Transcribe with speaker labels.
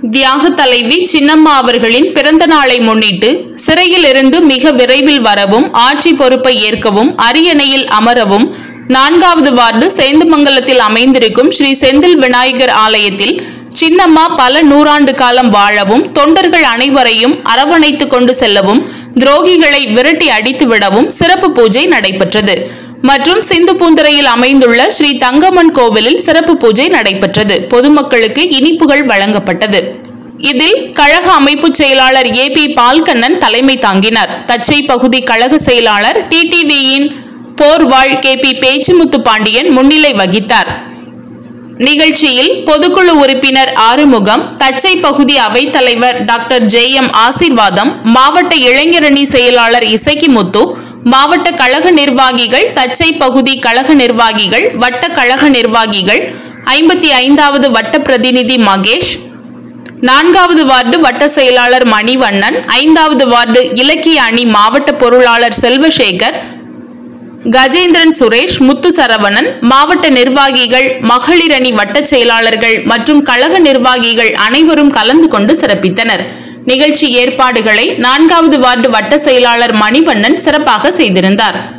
Speaker 1: தியாக தலைவி சின்னம்மா அவர்களின் பிறந்த நாளை முன்னிட்டு சிறையில் இருந்து மிக விரைவில் வரவும் ஆட்சி பொறுப்பை ஏற்கவும் அரியணையில் அமரவும் நான்காவது வார்டு சேந்தமங்கலத்தில் அமைந்திருக்கும் ஸ்ரீ செந்தில் விநாயகர் ஆலயத்தில் சின்னம்மா பல நூறாண்டு காலம் வாழவும் தொண்டர்கள் அனைவரையும் அரவணைத்து கொண்டு செல்லவும் துரோகிகளை விரட்டி அடித்து விடவும் சிறப்பு பூஜை நடைபெற்றது மற்றும் சிந்து பூந்தரையில் அமைந்துள்ள ஸ்ரீ தங்கம்மன் கோவிலில் சிறப்பு பூஜை நடைபெற்றது பொதுமக்களுக்கு இனிப்புகள் வழங்கப்பட்டது இதில் கழக அமைப்பு செயலாளர் ஏ பி பால்கண்ணன் தலைமை தாங்கினார் தச்சை பகுதி கழக செயலாளர் டிடிவியின் போர்வாள் கே பி பேச்சுமுத்து பாண்டியன் முன்னிலை வகித்தார் நிகழ்ச்சியில் பொதுக்குழு உறுப்பினர் ஆறுமுகம் தச்சை பகுதி அவைத்தலைவர் டாக்டர் ஜே எம் ஆசீர்வாதம் மாவட்ட இளைஞரணி செயலாளர் இசக்கிமுத்து மாவட்ட கழக நிர்வாகிகள் தச்சை பகுதி கழக நிர்வாகிகள் வட்ட கழக நிர்வாகிகள் ஐம்பத்தி ஐந்தாவது வட்ட பிரதிநிதி மகேஷ் நான்காவது வார்டு வட்ட செயலாளர் மணிவண்ணன் ஐந்தாவது வார்டு இலக்கிய அணி மாவட்ட பொருளாளர் செல்வசேகர் கஜேந்திரன் சுரேஷ் முத்து சரவணன் மாவட்ட நிர்வாகிகள் மகளிர் அணி வட்டச் செயலாளர்கள் மற்றும் கழக நிர்வாகிகள் அனைவரும் கலந்து கொண்டு சிறப்பித்தனர் நிகழ்ச்சி ஏற்பாடுகளை நான்காவது வார்டு வட்ட செயலாளர் மணிவண்ணன் சிறப்பாக செய்திருந்தார்